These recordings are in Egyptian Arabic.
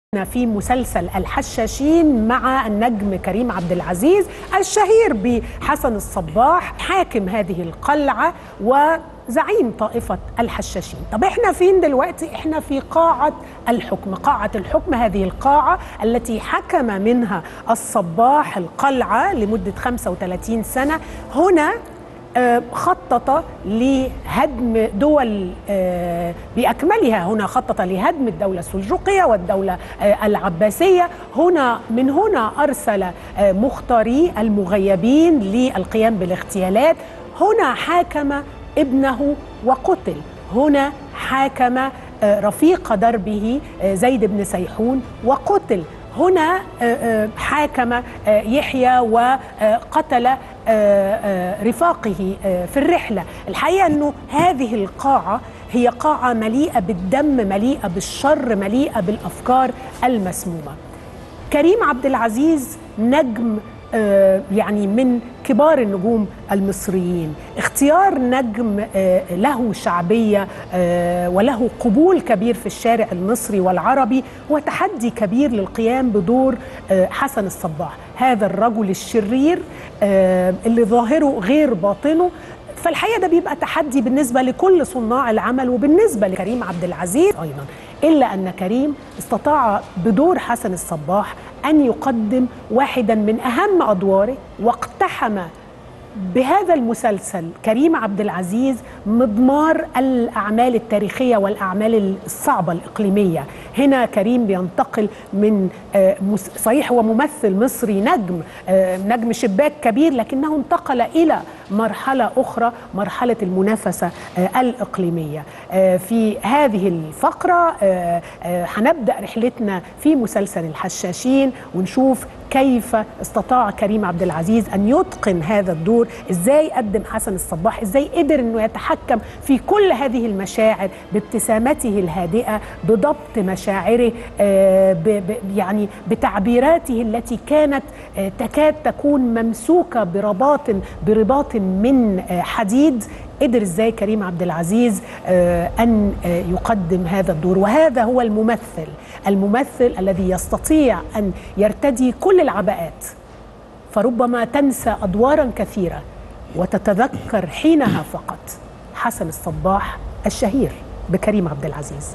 في مسلسل الحشاشين مع النجم كريم عبد العزيز الشهير بحسن الصباح حاكم هذه القلعة وزعيم طائفة الحشاشين طب احنا فين دلوقتي احنا في قاعة الحكم قاعة الحكم هذه القاعة التي حكم منها الصباح القلعة لمدة 35 سنة هنا آه، خطط لهدم دول آه، باكملها هنا خطط لهدم الدوله السلجوقيه والدوله آه، العباسيه هنا من هنا ارسل مختاري المغيبين للقيام بالاغتيالات هنا حاكم ابنه وقتل هنا حاكم رفيق دربه زيد بن سيحون وقتل هنا حاكم يحيى وقتل رفاقه في الرحلة الحقيقة أنه هذه القاعة هي قاعة مليئة بالدم مليئة بالشر مليئة بالأفكار المسمومة كريم عبد العزيز نجم يعني من كبار النجوم المصريين اختيار نجم له شعبية وله قبول كبير في الشارع المصري والعربي هو تحدي كبير للقيام بدور حسن الصباح هذا الرجل الشرير اللي ظاهره غير باطنه فالحقيقه ده بيبقى تحدي بالنسبه لكل صناع العمل وبالنسبه لكريم عبد العزيز ايضا الا ان كريم استطاع بدور حسن الصباح ان يقدم واحدا من اهم ادواره واقتحم بهذا المسلسل كريم عبد العزيز مضمار الاعمال التاريخيه والاعمال الصعبه الاقليميه هنا كريم بينتقل من صحيح هو ممثل مصري نجم نجم شباك كبير لكنه انتقل الى مرحله اخرى مرحله المنافسه الاقليميه في هذه الفقره هنبدا رحلتنا في مسلسل الحشاشين ونشوف كيف استطاع كريم عبد العزيز ان يتقن هذا الدور ازاي قدم حسن الصباح ازاي قدر انه يتحكم في كل هذه المشاعر بابتسامته الهادئه بضبط مشاعره ب ب يعني بتعبيراته التي كانت تكاد تكون ممسوكه برباط برباط من حديد قدر ازاي كريم عبد العزيز ان يقدم هذا الدور وهذا هو الممثل الممثل الذي يستطيع ان يرتدي كل العباءات فربما تنسى ادوارا كثيره وتتذكر حينها فقط حسن الصباح الشهير بكريم عبد العزيز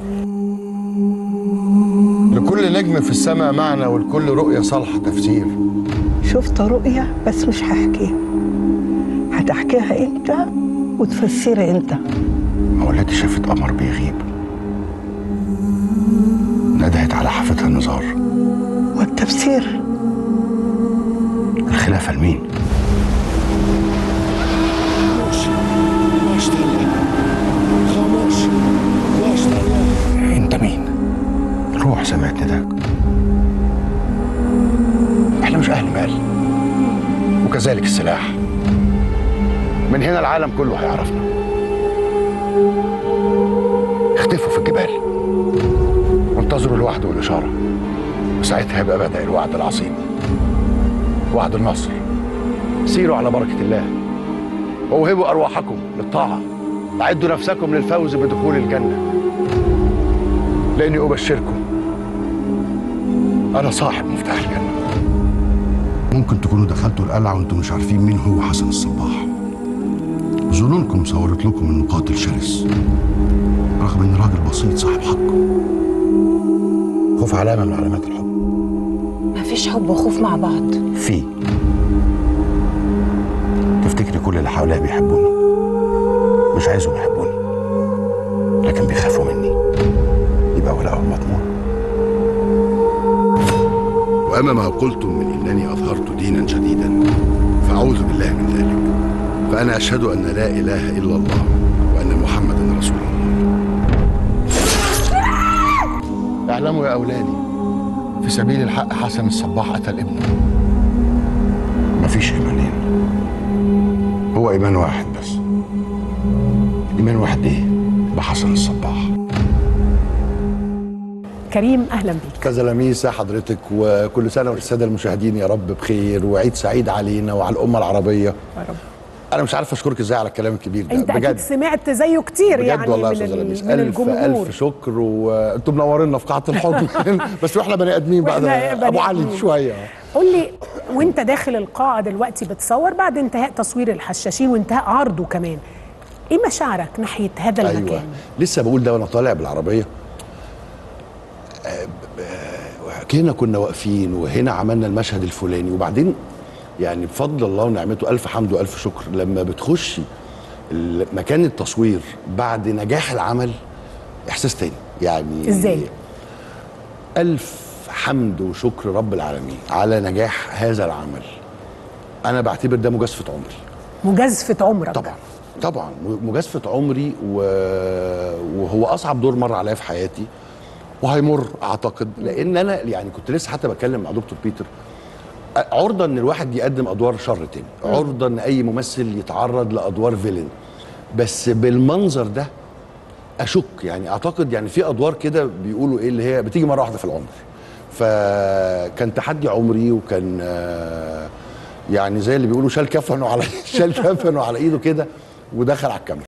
لكل نجم في السماء معنى ولكل رؤية صالحة تفسير شفت رؤية بس مش هحكيها هتحكيها انت وتفسرها انت والتي شافت قمر بيغيب ندهت على حافتها النزار والتفسير الخلافة لمين؟ انت مين؟ روح سمعت نداك احنا مش اهل مال وكذلك السلاح من هنا العالم كله هيعرفنا اختفوا في الجبال وانتظروا الوعد والإشارة وساعتها يبقى بدأ الوعد العظيم وعد النصر سيروا على بركة الله ووهبوا أرواحكم للطاعة أعدوا نفسكم للفوز بدخول الجنة لأني أبشركم أنا صاحب مفتاح الجنة ممكن تكونوا دخلتوا القلعة وانتم مش عارفين مين هو حسن الصباح ظنونكم صورت لكم انه قاتل شرس رغم ان راجل بسيط صاحب حق خوف علامة من علامات الحب مفيش حب وخوف مع بعض في تفتكري كل اللي حواليا بيحبوني مش عايزهم يحبوني لكن بيخافوا مني يبقى ولاهم مضمون واما ما قلتم من انني اظهرت دينا جديدا فاعوذ بالله من ذلك فانا اشهد ان لا اله الا الله وان محمدا رسول الله اعلموا يا اولادي في سبيل الحق حسن الصباح قتل ابنه مفيش ايمانين هو ايمان واحد بس ايمان واحد ايه بحسن الصباح كريم اهلا بيك كذا لميسة حضرتك وكل سنة والسادة المشاهدين يا رب بخير وعيد سعيد علينا وعلى الأمة العربية يا رب انا مش عارف اشكرك ازاي على الكلام الكبير ده انت اكيد بجد سمعت زيه كتير بجد يعني والله يا من, استاذ ال- لميس من الف الجمهور الف شكر وانتم منورينا في قاعه الحضن بس واحنا بني ادمين بقى وإحنا ده بني ابو علي آدمين. شويه قول لي وانت داخل القاعه دلوقتي بتصور بعد انتهاء تصوير الحشاشين وانتهاء عرضه كمان ايه مشاعرك ناحيه هذا ايوه المكان لسه بقول ده وانا طالع بالعربيه آه، ب- آه، هنا كنا واقفين وهنا عملنا المشهد الفلاني وبعدين يعني بفضل الله ونعمته الف حمد والف شكر لما بتخشي ال- مكان التصوير بعد نجاح العمل احساس تاني يعني ازاي؟ الف حمد وشكر رب العالمين على نجاح هذا العمل انا بعتبر ده مجازفه عمري مجازفه عمرك طبعا طبعا مجازفه عمري و... وهو اصعب دور مر عليا في حياتي وهيمر اعتقد لان انا يعني كنت لسه حتى بتكلم مع دكتور بيتر عرضه ان الواحد يقدم ادوار شر تاني عرضه ان اي ممثل يتعرض لادوار فيلن بس بالمنظر ده اشك يعني اعتقد يعني في ادوار كده بيقولوا ايه اللي هي بتيجي مره واحده في العمر فكان تحدي عمري وكان آه، يعني زي اللي بيقولوا شال كفنه على شال كفنه على ايده كده ودخل على الكاميرا